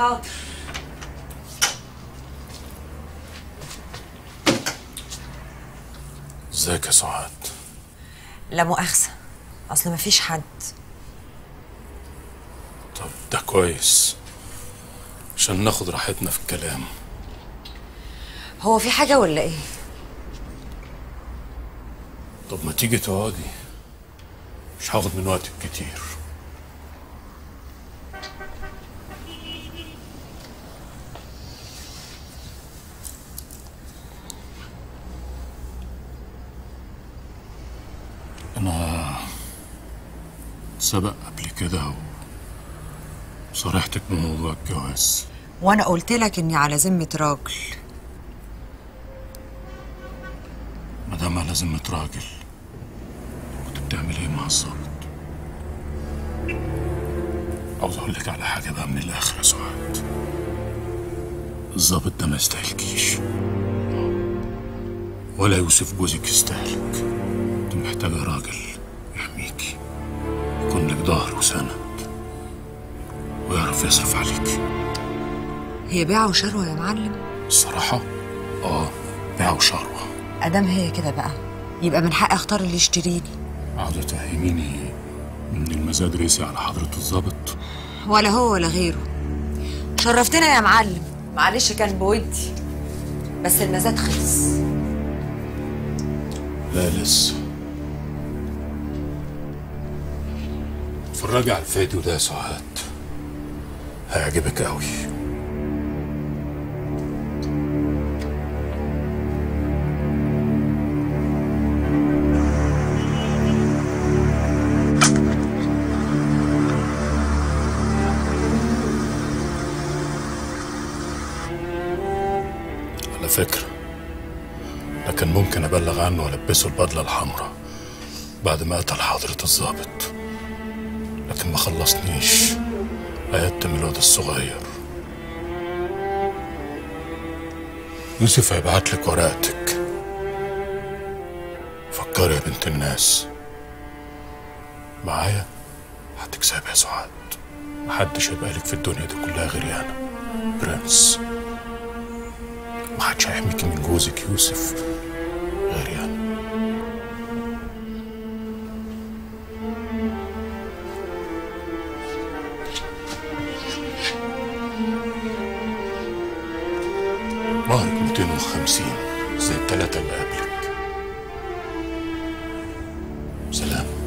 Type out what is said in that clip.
حاضر ازيك يا سعاد لا مؤاخذة أصل مفيش حد طب ده كويس عشان ناخد راحتنا في الكلام هو في حاجة ولا إيه؟ طب ما تيجي تقعدي مش هاخد من وقتك كتير انا سبق قبل كده وصارحتك بموضوع الجواز وأنا قلت لك إني على ذمة راجل ما دام على ذمة راجل كنت بتعمل ايه مع الظابط؟ عاوز اقول لك على حاجة بقى من الآخر يا سعاد الظابط ده ما يستاهلكيش ولا يوسف جوزك يستاهلك انت محتاجة راجل يحميكي يكون لك ظهر وسند ويعرف يصرف عليك هي بيعة وشروة يا معلم الصراحة اه بيع وشروة أدام هي كده بقى يبقى من حقي أختار اللي يشتريني عاوزة تفهميني ان المزاد ريسي على حضرة الظابط ولا هو ولا غيره شرفتنا يا معلم معلش كان بودي بس المزاد خلص لا لسه اتفرجي على الفيديو ده يا سعاد هيعجبك قوي على فكرة لكن ممكن أبلغ عنه وألبسه البدلة الحمراء بعد ما قتل حضرة الضابط لكن ما خلصنيش هيتم الواد الصغير يوسف هيبعت لك ورقتك فكري يا بنت الناس معايا هتكسبي يا سعاد محدش هيبقى لك في الدنيا دي كلها غيري انا برنس محدش هيحميكي من جوزك يوسف غيري انا مهرك 250 زي التلاتة اللي قبلك سلام